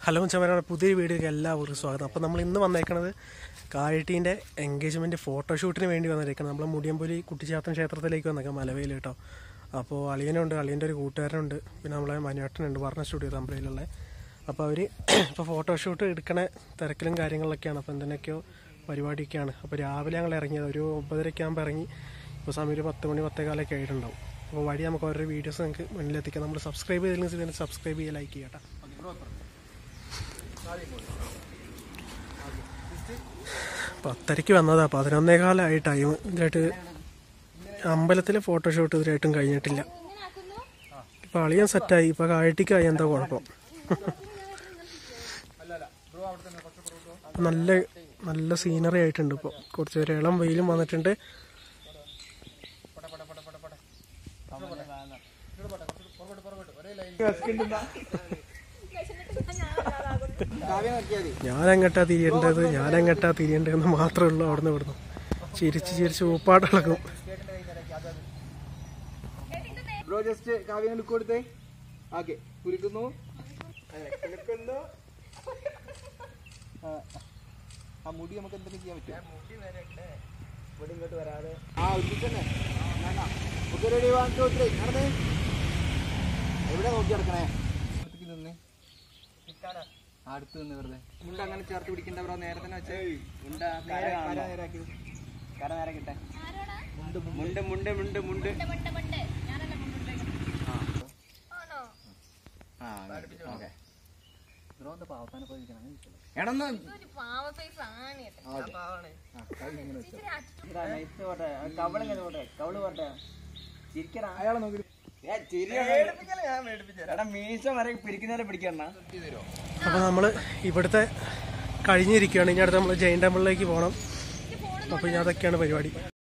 hello ചമരാണ് പുതിയ വീഡിയോക്ക് എല്ലാവർക്കും സ്വാഗതം അപ്പോൾ നമ്മൾ ഇന്ന് വന്നേക്കണത് കായട്ടീൻ്റെ എൻഗേജ്മെൻറ്റ് ഫോട്ടോഷൂട്ടിന് വേണ്ടി വന്നിരിക്കണം നമ്മൾ മുടിയമ്പൊലി കുട്ടിച്ചാത്തൻ ക്ഷേത്രത്തിലേക്ക് വന്നേക്കാം മലവയിൽ കേട്ടോ അപ്പോൾ അളിയനുണ്ട് അളിയൻ്റെ ഒരു കൂട്ടുകാരനുണ്ട് പിന്നെ നമ്മളെ മനുവേട്ടനുണ്ട് വർണ്ണ സ്റ്റുഡിയോ തമ്പ്രയിലുള്ള അപ്പോൾ അവർ ഇപ്പോൾ ഫോട്ടോഷൂട്ട് എടുക്കണ തിരക്കിലും കാര്യങ്ങളിലൊക്കെയാണ് അപ്പോൾ എന്തിനൊക്കെയോ പരിപാടിയൊക്കെയാണ് അപ്പോൾ രാവിലെ ഞങ്ങൾ ഇറങ്ങിയത് ഒരു ഒമ്പതരയ്ക്ക് ആകുമ്പോൾ ഇറങ്ങി ഇപ്പോൾ സമയം ഒരു പത്ത് മണി പത്തേകാലൊക്കെ ആയിട്ടുണ്ടാവും അപ്പോൾ വഴി നമുക്ക് ഓരോ വീഡിയോസ് നിങ്ങൾക്ക് മുന്നിലെത്തിക്കാം നമ്മൾ സബ്സ്ക്രൈബ് ചെയ്തില്ലെങ്കിൽ സബ്സ്ക്രൈബ് ചെയ്യുക ലൈക്ക് ചെയ്യട്ടെ പത്തരയ്ക്ക് വന്നതാ പതിനൊന്നേകാലമായി ടൈം ഇതിലായിട്ട് അമ്പലത്തിലെ ഫോട്ടോഷൂട്ട് ഇതിലായിട്ടും കഴിഞ്ഞിട്ടില്ല ഇപ്പൊ അളിയൻ സെറ്റായി ഇപ്പൊ കായട്ടിക്കായി എന്താ കുഴപ്പം നല്ല നല്ല സീനറി ആയിട്ടുണ്ട് ഇപ്പോൾ കുറച്ച് ഒരു ഇളം വെയിലും വന്നിട്ടുണ്ട് ഞാൻ എങ്ങട്ടാ തിരിയേണ്ടത് ഞാൻ എങ്ങട്ടാ തിരിയേണ്ടതെന്ന് മാത്രമേ ഉള്ളൂ അവിടുന്ന് ഇവിടുന്ന് ചിരിച്ച് ചിരിച്ച് ഊപ്പാടിളകും ബ്രോ ജസ്റ്റ് കാവ്യന് ലുക്ക് കൊടുത്തേ ഓക്കെ കുലുക്കുന്നു കുലുക്കുന്നു ആ, ആ മുടി നമുക്ക് എന്തെങ്കിലും ചെയ്യാൻ പറ്റും മുടി ഇങ്ങോട്ട് വരാതെ ആ ഒരുമിച്ചന്നെ okay ready one two three നടന്നേ എവിടെ നോക്കി നടക്കണേ അടുത്തേക്ക് നിന്നേ ആ, അടുത്ത് നിന്ന് വെറുതെ മുണ്ട അങ്ങനെ ചേർത്ത് പിടിക്കണ്ട ബ്രോ നേരെ തന്നെ വെച്ചേ മുണ്ട നേരാക്കി കര നേരെ കിട്ടെ മുണ്ട് മുണ്ട് മുണ്ട് മുണ്ട് മുണ്ട് ആ ഓക്കെ ബ്രോ എന്താ പാവത്താനെ പോയിരിക്കണം എടന്ന് അയാളെ നോക്കി മീശ വരെ പിരിക്കുന്നവരെ പിടിക്കണ അപ്പോൾ നമ്മൾ ഇവിടുത്തെ കഴിഞ്ഞിരിക്കുകയാണ് ഇനി അടുത്ത് നമ്മൾ ജൈൻ ടെമ്പിളിലേക്ക് പോകണം അപ്പോൾ ഇനി അതൊക്കെയാണ് പരിപാടി